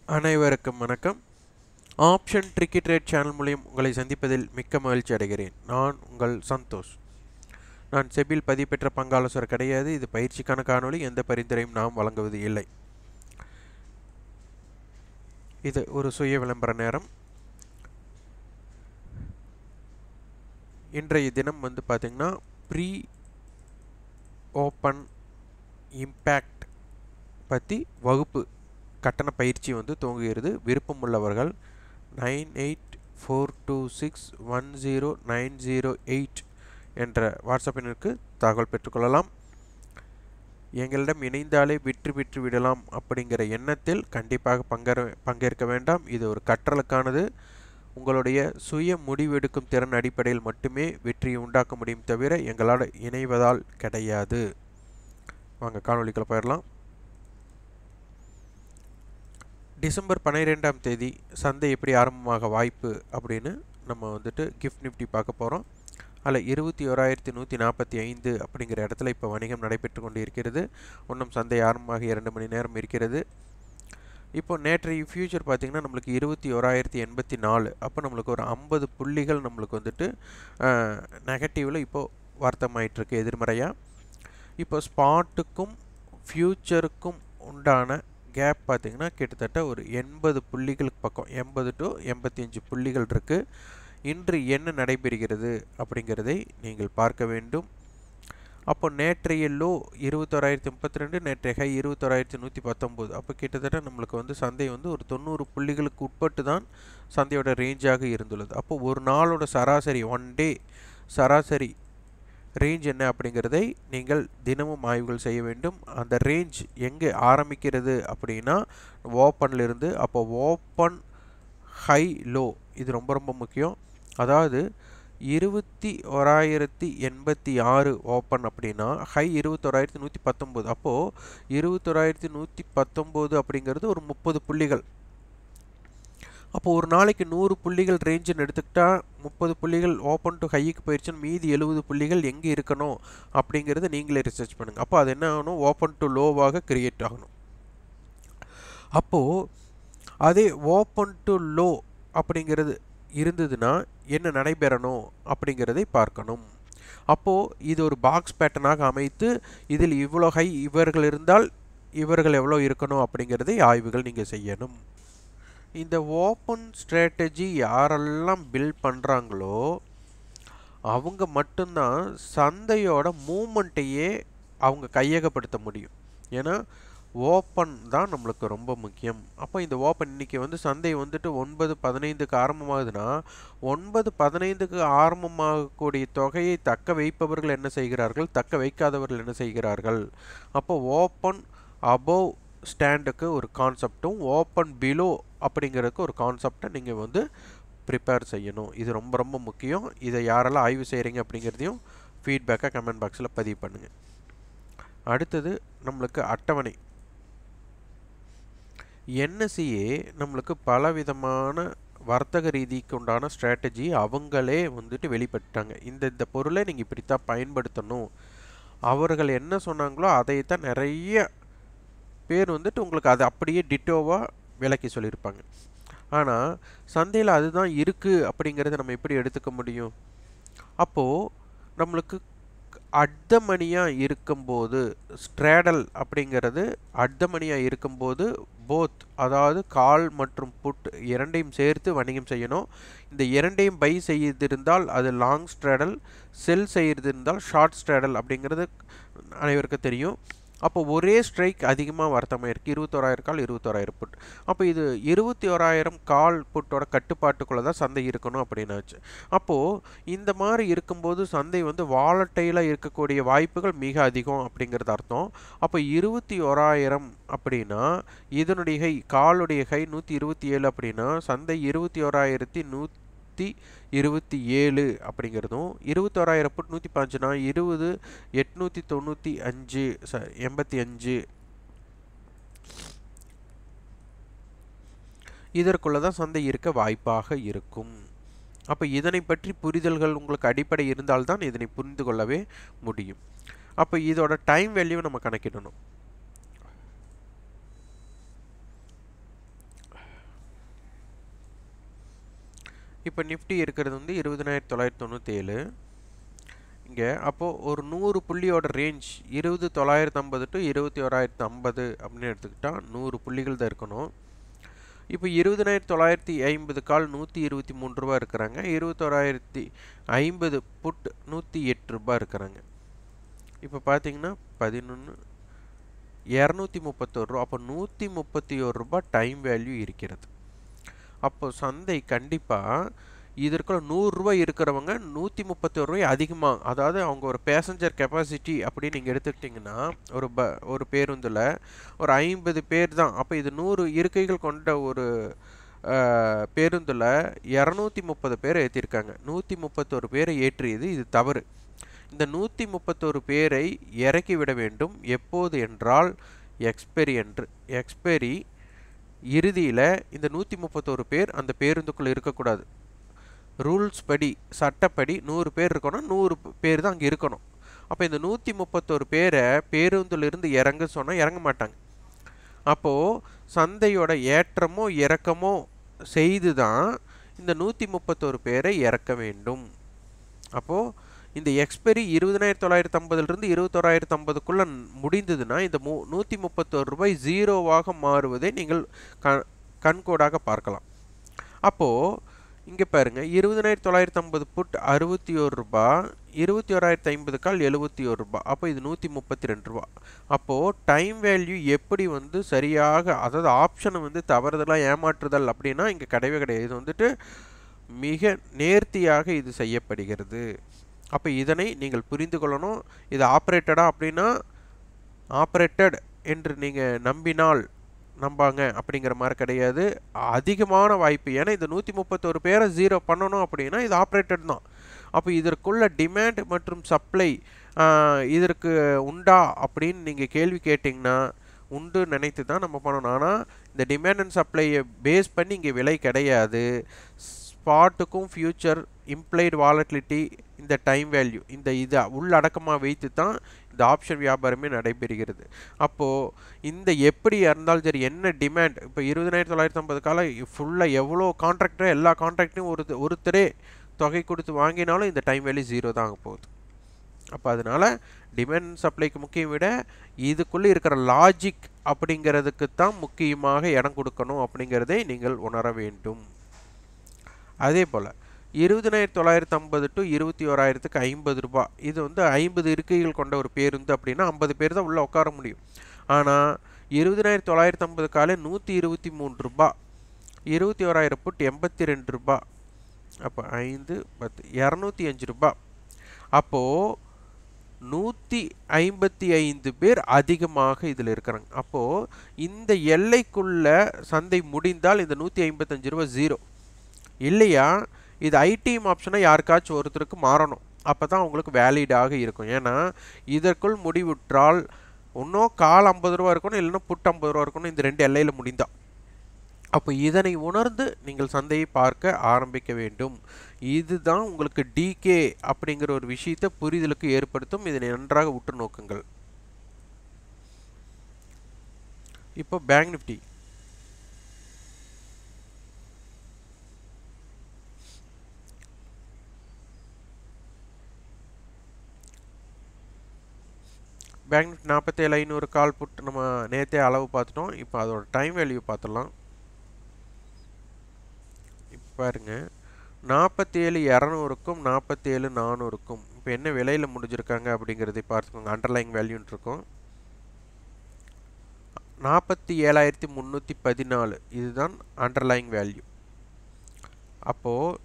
அனைவருக்கும் வணக்கம் option tricky trade channel மூலியம் உங்களை சந்திப்பதில் மிக்க மகிழ்ச்சி அடைகிறேன் நான் உங்கள் சந்தோஷ் நான் செபில் பதிவு பெற்ற பங்காலோசர் கிடையாது இது பயிற்சிக்கான காணொளி எந்த பரிந்துரையும் நாம் வழங்குவது இல்லை இது ஒரு சுய விளம்பர நேரம் இன்றைய தினம் வந்து பார்த்திங்கன்னா ப்ரீ ஓப்பன் இம்பேக்ட் பற்றி வகுப்பு கட்டண பயிற்சி வந்து துவங்குகிறது விருப்பம் உள்ளவர்கள் nine eight four two six one zero nine zero eight என்ற வாட்ஸ்அப் எண்ணிற்கு தகவல் பெற்றுக்கொள்ளலாம் எங்களிடம் இணைந்தாலே விற்று விற்று விடலாம் அப்படிங்கிற எண்ணத்தில் கண்டிப்பாக பங்கேற பங்கேற்க வேண்டாம் இது ஒரு கற்றலுக்கானது உங்களுடைய சுய முடிவெடுக்கும் திறன் அடிப்படையில் மட்டுமே வெற்றியை உண்டாக்க முடியும் தவிர எங்களால் இணைவதால் கிடையாது வாங்க காணொலிக்குள்ள போயிடலாம் டிசம்பர் பன்னிரெண்டாம் தேதி சந்தை எப்படி ஆரம்பமாக வாய்ப்பு அப்படின்னு நம்ம வந்துட்டு கிஃப்ட் நிஃப்டி பார்க்க போகிறோம் அதில் இருபத்தி ஓராயிரத்தி நூற்றி நாற்பத்தி ஐந்து அப்படிங்கிற இடத்துல இப்போ வணிகம் நடைபெற்று கொண்டு இருக்கிறது இன்னும் சந்தை ஆரம்பமாக இரண்டு மணி நேரம் இருக்கிறது இப்போ நேற்றைய ஃபியூச்சர் பார்த்திங்கன்னா நம்மளுக்கு இருபத்தி ஓராயிரத்தி எண்பத்தி நாலு அப்போ நம்மளுக்கு ஒரு ஐம்பது புள்ளிகள் நம்மளுக்கு வந்துட்டு நெகட்டிவில் இப்போது வர்த்தமாயிட்டிருக்கு எதிர்மறையாக இப்போ ஸ்பாட்டுக்கும் ஃப்யூச்சருக்கும் உண்டான கேப் பார்த்திங்கன்னா கிட்டத்தட்ட ஒரு எண்பது புள்ளிகளுக்கு பக்கம் எண்பது டு எண்பத்தி அஞ்சு புள்ளிகள் இருக்குது இன்று என்ன நடைபெறுகிறது அப்படிங்கிறதை நீங்கள் பார்க்க வேண்டும் அப்போ நேற்றைய லோ இருபத்தோராயிரத்தி முப்பத்தி ரெண்டு நேற்றைய ஹை இருபத்தோராயிரத்தி நூற்றி பத்தொம்போது அப்போ கிட்டத்தட்ட நம்மளுக்கு வந்து சந்தை வந்து ஒரு தொண்ணூறு புள்ளிகளுக்கு உட்பட்டு தான் சந்தையோட ரேஞ்சாக இருந்துள்ளது அப்போ ஒரு நாளோட சராசரி ஒன் டே சராசரி ரேஞ்ச் என்ன அப்படிங்கிறதை நீங்கள் தினமும் ஆய்வுகள் செய்ய வேண்டும் அந்த ரேஞ்ச் எங்கே ஆரம்பிக்கிறது அப்படின்னா ஓப்பன்லேருந்து அப்போ ஓப்பன் ஹை லோ இது ரொம்ப ரொம்ப முக்கியம் அதாவது இருபத்தி ஓராயிரத்தி எண்பத்தி ஆறு ஓப்பன் அப்படின்னா ஹை இருபத்தோராயிரத்தி நூற்றி பத்தொம்போது அப்போது இருபத்தோராயிரத்தி நூற்றி பத்தொம்போது அப்படிங்கிறது ஒரு முப்பது புள்ளிகள் அப்போ ஒரு நாளைக்கு நூறு புள்ளிகள் ரேஞ்சுன்னு எடுத்துக்கிட்டால் முப்பது புள்ளிகள் ஓப்பன் டு ஹைக்கு போயிடுச்சுன்னு மீதி எழுபது புள்ளிகள் எங்கே இருக்கணும் அப்படிங்கிறத நீங்களே ரிசர்ச் பண்ணுங்கள் அப்போ அது என்ன ஆகணும் ஓப்பன் டு லோவாக கிரியேட் ஆகணும் அப்போது அதே ஓப்பன் டு லோ அப்படிங்கிறது இருந்ததுன்னா என்ன நடைபெறணும் அப்படிங்கிறதை பார்க்கணும் அப்போது இது ஒரு பாக்ஸ் பேட்டர்னாக அமைத்து இதில் இவ்வளோ ஹை இவர்கள் இருந்தால் இவர்கள் எவ்வளோ இருக்கணும் அப்படிங்கிறதை ஆய்வுகள் நீங்கள் செய்யணும் இந்த ஓப்பன் ஸ்ட்ராட்டஜி யாரெல்லாம் பில்ட் பண்ணுறாங்களோ அவங்க மட்டும்தான் சந்தையோட மூமெண்ட்டையே அவங்க கையகப்படுத்த முடியும் ஏன்னா ஓப்பன் தான் நம்மளுக்கு ரொம்ப முக்கியம் அப்போ இந்த ஓப்பன் இன்றைக்கி வந்து சந்தை வந்துட்டு ஒன்பது பதினைந்துக்கு ஆரம்பமாகுதுன்னா ஒன்பது பதினைந்துக்கு ஆரம்பமாகக்கூடிய தொகையை தக்க வைப்பவர்கள் என்ன செய்கிறார்கள் தக்க வைக்காதவர்கள் என்ன செய்கிறார்கள் அப்போ ஓப்பன் அபோவ் ஸ்டாண்டுக்கு ஒரு கான்செப்டும் ஓப்பன் பிலோ அப்படிங்கிறதுக்கு ஒரு கான்செப்டை நீங்கள் வந்து ப்ரிப்பேர் செய்யணும் இது ரொம்ப ரொம்ப முக்கியம் இதை யாரெல்லாம் ஆய்வு செய்கிறீங்க அப்படிங்கிறதையும் ஃபீட்பேக்காக கமெண்ட் பாக்ஸில் பதிவு பண்ணுங்கள் அடுத்தது நம்மளுக்கு அட்டவணை என்எஸ்சிஏ நம்மளுக்கு பலவிதமான வர்த்தக ரீதிக்கு உண்டான ஸ்ட்ராட்டஜி அவங்களே வந்துட்டு வெளிப்பட்டாங்க இந்த இந்த பொருளை நீங்கள் இப்படித்தான் பயன்படுத்தணும் அவர்கள் என்ன சொன்னாங்களோ அதைத்தான் நிறைய பேர் வந்துட்டு உங்களுக்கு அதை அப்படியே டிட்டோவாக விளக்கி சொல்லியிருப்பாங்க ஆனால் சந்தையில் அதுதான் இருக்குது அப்படிங்கிறத நம்ம எப்படி எடுத்துக்க முடியும் அப்போது நம்மளுக்கு அர்த்தமணியாக இருக்கும்போது ஸ்ட்ரேடல் அப்படிங்கிறது அர்த்தமணியாக இருக்கும்போது போத் அதாவது கால் மற்றும் புட் இரண்டையும் சேர்த்து வணிகம் செய்யணும் இந்த இரண்டையும் பை செய்திருந்தால் அது லாங் ஸ்ட்ரேடல் செல் செய்திருந்தால் ஷார்ட் ஸ்ட்ரேடல் அப்படிங்கிறது அனைவருக்கும் தெரியும் அப்போ ஒரே ஸ்ட்ரைக் அதிகமாக வர்த்தமாக இருக்குது இருபத்தோராயிரம் கால் இருபத்தோராயிரம் புட் அப்போ இது இருபத்தி ஓராயிரம் கால் புட்டோட கட்டுப்பாட்டுக்குள்ளே தான் சந்தை இருக்கணும் அப்படின்னாச்சு அப்போது இந்த மாதிரி இருக்கும்போது சந்தை வந்து வாலட்டைலாக இருக்கக்கூடிய வாய்ப்புகள் மிக அதிகம் அப்படிங்கிறது அர்த்தம் அப்போ இருபத்தி ஓராயிரம் அப்படின்னா இதனுடைய கை காலுடைய கை நூற்றி இருபத்தி ஏழு அப்படின்னா சந்தை இருபத்தி ஓராயிரத்தி நூற்றி நூற்றி இருபத்தி ஏழு அப்படிங்கிறதும் இருபத்தோராயிரம் புட் நூற்றி பாஞ்சுனா இருபது எட்நூற்றி தொண்ணூற்றி அஞ்சு ச எண்பத்தி அஞ்சு இதற்குள்ள தான் சந்தை இருக்க வாய்ப்பாக இருக்கும் அப்போ இதனை பற்றி புரிதல்கள் உங்களுக்கு அடிப்படை இருந்தால்தான் இதனை புரிந்து கொள்ளவே முடியும் அப்போ இதோட டைம் வேல்யூ நம்ம கணக்கிடணும் இப்போ நிஃப்டி இருக்கிறது வந்து இருபதனாயிரத்தி தொள்ளாயிரத்தி தொண்ணூற்றேழு இங்கே அப்போது ஒரு நூறு புள்ளியோட ரேஞ்ச் இருபது தொள்ளாயிரத்து ஐம்பது டு இருபத்தி ஓராயிரத்து ஐம்பது அப்படின்னு எடுத்துக்கிட்டால் நூறு புள்ளிகள் தான் இருக்கணும் இப்போ இருபதனாயிரத்தி தொள்ளாயிரத்தி ஐம்பது கால் நூற்றி இருபத்தி மூணு ரூபா இருக்கிறாங்க இருபத்தோராயிரத்தி ஐம்பது புட் நூற்றி எட்டு ரூபா இருக்கிறாங்க இப்போ பார்த்தீங்கன்னா பதினொன்று இரநூத்தி முப்பத்தோரு ரூபா அப்போ நூற்றி முப்பத்தி ஒரு ரூபா டைம் வேல்யூ இருக்கிறது அப்போ சந்தை கண்டிப்பாக இதற்குள்ள நூறுரூவா இருக்கிறவங்க நூற்றி முப்பத்தி ஒரு ரூபாய் அதிகமாக அதாவது அவங்க ஒரு பேசஞ்சர் கெப்பாசிட்டி அப்படின்னு நீங்கள் எடுத்துக்கிட்டிங்கன்னா ஒரு ப ஒரு பேருந்தில் ஒரு ஐம்பது பேர் தான் அப்போ இது நூறு இருக்கைகள் கொண்ட ஒரு பேருந்தில் இரநூத்தி முப்பது பேரை ஏற்றிருக்காங்க நூற்றி முப்பத்தொரு பேரை ஏற்றியது இது தவறு இந்த நூற்றி முப்பத்தொரு பேரை இறக்கி விட வேண்டும் எப்போது என்றால் எக்ஸ்பெரி என்று எக்ஸ்பெரி இறுதியில் இந்த நூற்றி முப்பத்தோரு பேர் அந்த பேருந்துக்குள்ளே இருக்கக்கூடாது ரூல்ஸ் படி சட்டப்படி நூறு பேர் இருக்கணும் நூறு பேர் தான் அங்கே இருக்கணும் அப்போ இந்த நூற்றி முப்பத்தோரு பேரை பேருந்திலிருந்து இறங்க சொன்னால் இறங்க மாட்டாங்க அப்போது சந்தையோட ஏற்றமோ இறக்கமோ செய்து தான் இந்த நூற்றி முப்பத்தோரு பேரை இறக்க வேண்டும் அப்போது இந்த எக்ஸ்பெரி இருபதனாயிரத்தி தொள்ளாயிரத்தி ஐம்பதுலேருந்து இருபத்தோராயிரத்தி ஐம்பதுக்குள்ளே முடிந்ததுன்னா இந்த மூ நூற்றி முப்பத்தோரு ரூபாய் ஜீரோவாக மாறுவதை நீங்கள் க கண்கோடாக பார்க்கலாம் அப்போது இங்கே பாருங்கள் இருபதனாயிரத்தி தொள்ளாயிரத்தி ஐம்பது புட் அறுபத்தி ஒரு ரூபா இருபத்தி ஓராயிரத்தி ஐம்பது கால் எழுபத்தி ஒரு ரூபா அப்போ இது நூற்றி முப்பத்தி ரெண்டு ரூபா அப்போது டைம் வேல்யூ எப்படி வந்து சரியாக அதாவது ஆப்ஷனை வந்து தவறுதலாக ஏமாற்றுதல் அப்படின்னா இங்கே கிடையவே கிடையாது இது வந்துட்டு மிக நேர்த்தியாக இது செய்யப்படுகிறது அப்போ இதனை நீங்கள் புரிந்து கொள்ளணும் இது ஆப்ரேட்டடா அப்படின்னா ஆப்ரேட்டட் என்று நீங்கள் நம்பினால் நம்பாங்க அப்படிங்கிற மாதிரி கிடையாது அதிகமான வாய்ப்பு ஏன்னா இந்த நூற்றி முப்பத்தோரு பேரை ஜீரோ பண்ணணும் அப்படின்னா இது ஆப்ரேட்டட் தான் அப்போ இதற்குள்ள டிமாண்ட் மற்றும் சப்ளை இதற்கு உண்டா அப்படின்னு நீங்கள் கேள்வி கேட்டிங்கன்னா உண்டு நினைத்து தான் நம்ம பண்ணணும் ஆனால் இந்த டிமாண்ட் அண்ட் சப்ளையை பேஸ் பண்ணி இங்கே விலை கிடையாது ஸ்பாட்டுக்கும் ஃப்யூச்சர் இம்ப்ளைடு வாலட்டிலிட்டி இந்த டைம் வேல்யூ இந்த இதை உள்ளடக்கமாக வைத்து தான் இந்த ஆப்ஷன் வியாபாரமே நடைபெறுகிறது அப்போது இந்த எப்படி இருந்தாலும் சரி என்ன டிமாண்ட் இப்போ இருபதாயிரத்தி தொள்ளாயிரத்தி ஐம்பது காலம் ஃபுல்லாக எவ்வளோ கான்ட்ராக்டர் எல்லா கான்ட்ராக்டையும் ஒரு ஒருத்தரே தொகை கொடுத்து வாங்கினாலும் இந்த டைம் வேல்யூ ஜீரோ தான் ஆக போகுது அப்போ அதனால் டிமாண்ட் சப்ளைக்கு முக்கியம் விட இதுக்குள்ளே இருக்கிற லாஜிக் அப்படிங்கிறதுக்கு தான் முக்கியமாக இடம் கொடுக்கணும் அப்படிங்கிறதை நீங்கள் உணர வேண்டும் அதே போல் இருபதனாயிரத்தி தொள்ளாயிரத்தி ஐம்பது டு இருபத்தி ஓராயிரத்துக்கு ஐம்பது ரூபா இது வந்து ஐம்பது இருக்கைகள் கொண்ட ஒரு பேருந்து அப்படின்னா ஐம்பது பேர் தான் உள்ளே உட்கார முடியும் ஆனால் இருபதனாயிரத்தி தொள்ளாயிரத்தி ஐம்பது காலை நூற்றி இருபத்தி மூணு ரூபா இருபத்தி ஓராயிரம் புட் எண்பத்தி ரெண்டு ரூபா அப்போ ஐந்து பத்து இரநூத்தி அஞ்சு ரூபா அப்போது நூற்றி ஐம்பத்தி ஐந்து பேர் அதிகமாக இதில் இருக்கிறாங்க அப்போது இந்த எல்லைக்குள்ள சந்தை முடிந்தால் இந்த நூற்றி ஐம்பத்தஞ்சு ரூபா ஜீரோ இல்லையா இது ஐடிஎம் ஆப்ஷனை யாருக்காச்சும் ஒருத்தருக்கு மாறணும் அப்போ தான் உங்களுக்கு வேலிடாக இருக்கும் ஏன்னா இதற்குள் முடிவுற்றால் இன்னும் கால் ஐம்பது ரூபா இருக்கணும் இல்லைன்னா புட் ஐம்பது ரூபா இருக்கணும் இந்த ரெண்டு எல்லையில் முடிந்தா அப்போ இதனை உணர்ந்து நீங்கள் சந்தையை பார்க்க ஆரம்பிக்க வேண்டும் இதுதான் உங்களுக்கு டிகே அப்படிங்கிற ஒரு விஷயத்தை புரிதலுக்கு ஏற்படுத்தும் இதனை நன்றாக உற்று நோக்குங்கள் இப்போ பேங்க் நிஃப்டி பேங்க் நிஃப்டி நாற்பத்தேழு ஐநூறு கால் புட் நம்ம நேற்றே அளவு பார்த்துட்டோம் இப்போ அதோட டைம் வேல்யூ பார்த்துடலாம் இப்போ பாருங்க நாற்பத்தி ஏழு இரநூறுக்கும் நாற்பத்தி ஏழு நானூறுக்கும் இப்போ என்ன விலையில் முடிஞ்சிருக்காங்க அப்படிங்கிறதை பார்த்துக்கோங்க அண்டர்லைங் வேல்யூன்னு இருக்கும் நாற்பத்தி ஏழாயிரத்தி முந்நூற்றி பதினாலு இதுதான் அண்டர்லைங் வேல்யூ அப்போது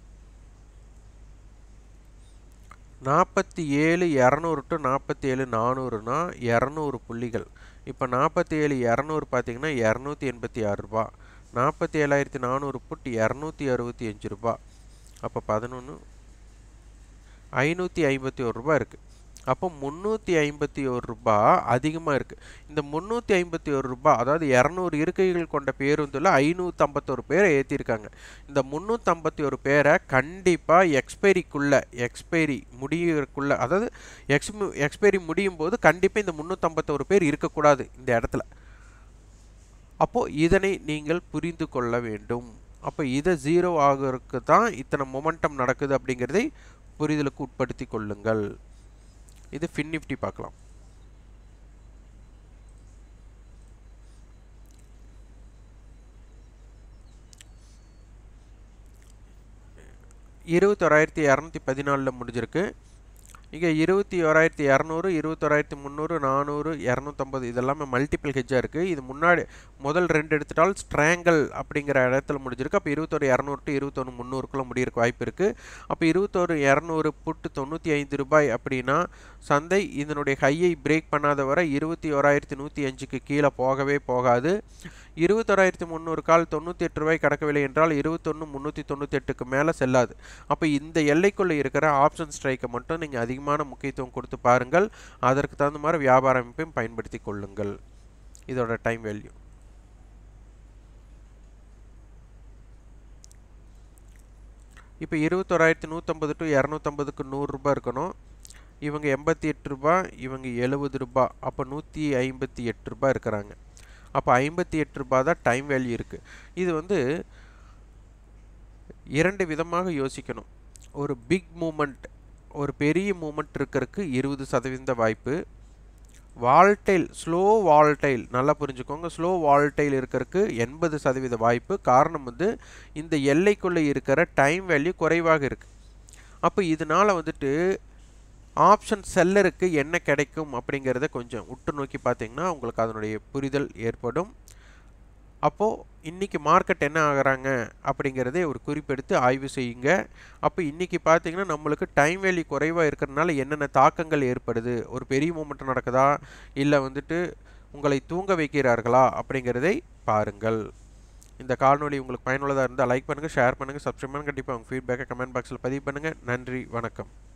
நாற்பத்தி ஏழு இரநூறு டு நாற்பத்தி ஏழு நானூறுனா இரநூறு புள்ளிகள் இப்போ நாற்பத்தி ஏழு இரநூறு பார்த்தீங்கன்னா இரநூத்தி எண்பத்தி ஆறு ரூபா நாற்பத்தி ஏழாயிரத்தி நானூறு புட் இரநூத்தி அறுபத்தி அஞ்சு ரூபா அப்போ பதினொன்று ஐநூற்றி ஐம்பத்தி ஒரு ரூபா இருக்குது அப்போ முந்நூற்றி ஐம்பத்தி ஒரு ரூபா அதிகமாக இருக்குது இந்த முந்நூற்றி ஐம்பத்தி ஒரு ரூபா அதாவது இரநூறு இருக்கைகள் கொண்ட பேருந்தில் ஐநூற்றம்பத்தொரு பேரை ஏற்றிருக்காங்க இந்த முந்நூற்றம்பத்தி ஒரு பேரை கண்டிப்பாக எக்ஸ்பைரிக்குள்ளே எக்ஸ்பைரி முடியறக்குள்ளே அதாவது எக்ஸ் எக்ஸ்பைரி முடியும் போது கண்டிப்பாக இந்த முந்நூற்றம்பத்தொரு பேர் இருக்கக்கூடாது இந்த இடத்துல அப்போது இதனை நீங்கள் புரிந்து கொள்ள வேண்டும் அப்போ இதை ஜீரோ ஆகிறதுக்கு தான் இத்தனை மொமெண்டம் நடக்குது அப்படிங்கிறதை புரிதலுக்கு உட்படுத்தி கொள்ளுங்கள் இது ஃபின் நிஃப்டி பார்க்கலாம் இருபத்தொராயிரத்தி இரநூத்தி பதினாலில் முடிஞ்சிருக்கு இங்கே இருபத்தி ஓராயிரத்தி இரநூறு இருபத்தோராயிரத்தி முந்நூறு நானூறு இரநூத்தம்பது இதெல்லாமே மல்டிபிள் ஹெஜ்ஜாக இருக்குது இது முன்னாடி முதல் ரெண்டு எடுத்துட்டால் ஸ்ட்ராங்கல் அப்படிங்கிற இடத்துல முடிஞ்சிருக்கு அப்போ இருபத்தொரு இரநூறு டு இருபத்தொன்று முந்நூறுக்குள்ளே முடியிருக்கு வாய்ப்பு இருக்குது அப்போ இருபத்தொரு இரநூறு புட்டு தொண்ணூற்றி ஐந்து ரூபாய் அப்படின்னா சந்தை இதனுடைய ஹையை பிரேக் பண்ணாத வரை இருபத்தி ஓராயிரத்தி நூற்றி அஞ்சுக்கு கீழே போகவே போகாது இருபத்தோராயிரத்தி முந்நூறு கால் தொண்ணூற்றி எட்டு ரூபாய் கடக்கவில்லை என்றால் இருபத்தொன்று முந்நூற்றி தொண்ணூற்றி எட்டுக்கு மேலே செல்லாது அப்போ இந்த எல்லைக்குள்ளே இருக்கிற ஆப்ஷன் ஸ்ட்ரைக்கை மட்டும் நீங்கள் அதிகமான முக்கியத்துவம் கொடுத்து பாருங்கள் அதற்கு தகுந்த மாதிரி வியாபார அமைப்பையும் பயன்படுத்தி கொள்ளுங்கள் இதோட டைம் வேல்யூ இப்போ இருபத்தோராயிரத்தி நூற்றம்பது டு இரநூத்தம்பதுக்கு நூறுரூபா இருக்கணும் இவங்க எண்பத்தி எட்டு ரூபா இவங்க எழுபது ரூபா அப்போ நூற்றி ஐம்பத்தி எட்டு ரூபா இருக்கிறாங்க அப்போ ஐம்பத்தி எட்டு ரூபா தான் டைம் வேல்யூ இருக்குது இது வந்து இரண்டு விதமாக யோசிக்கணும் ஒரு பிக் மூமெண்ட் ஒரு பெரிய மூமெண்ட் இருக்கிறதுக்கு இருபது சதவீத வாய்ப்பு வால்டைல் ஸ்லோ வால்டைல் நல்லா புரிஞ்சுக்கோங்க ஸ்லோ வால்டைல் இருக்கிறதுக்கு எண்பது சதவீத வாய்ப்பு காரணம் வந்து இந்த எல்லைக்குள்ளே இருக்கிற டைம் வேல்யூ குறைவாக இருக்குது அப்போ இதனால் வந்துட்டு ஆப்ஷன் செல்லருக்கு என்ன கிடைக்கும் அப்படிங்கிறத கொஞ்சம் உற்று நோக்கி பார்த்தீங்கன்னா உங்களுக்கு அதனுடைய புரிதல் ஏற்படும் அப்போது இன்றைக்கி மார்க்கெட் என்ன ஆகிறாங்க அப்படிங்கிறதே ஒரு குறிப்பெடுத்து ஆய்வு செய்யுங்க அப்போ இன்றைக்கி பார்த்தீங்கன்னா நம்மளுக்கு டைம் வேல்யூ குறைவாக இருக்கிறதுனால என்னென்ன தாக்கங்கள் ஏற்படுது ஒரு பெரிய மூமெண்ட் நடக்குதா இல்லை வந்துட்டு உங்களை தூங்க வைக்கிறார்களா அப்படிங்கிறதை பாருங்கள் இந்த காணொலி உங்களுக்கு பயனுள்ளதாக இருந்தால் லைக் பண்ணுங்கள் ஷேர் பண்ணுங்கள் சப்ஸ்கிரைப் பண்ணுங்கள் கண்டிப்பாக உங்கள் ஃபீட்பேக்கை கமெண்ட் பாக்ஸில் பதிவு பண்ணுங்கள் நன்றி வணக்கம்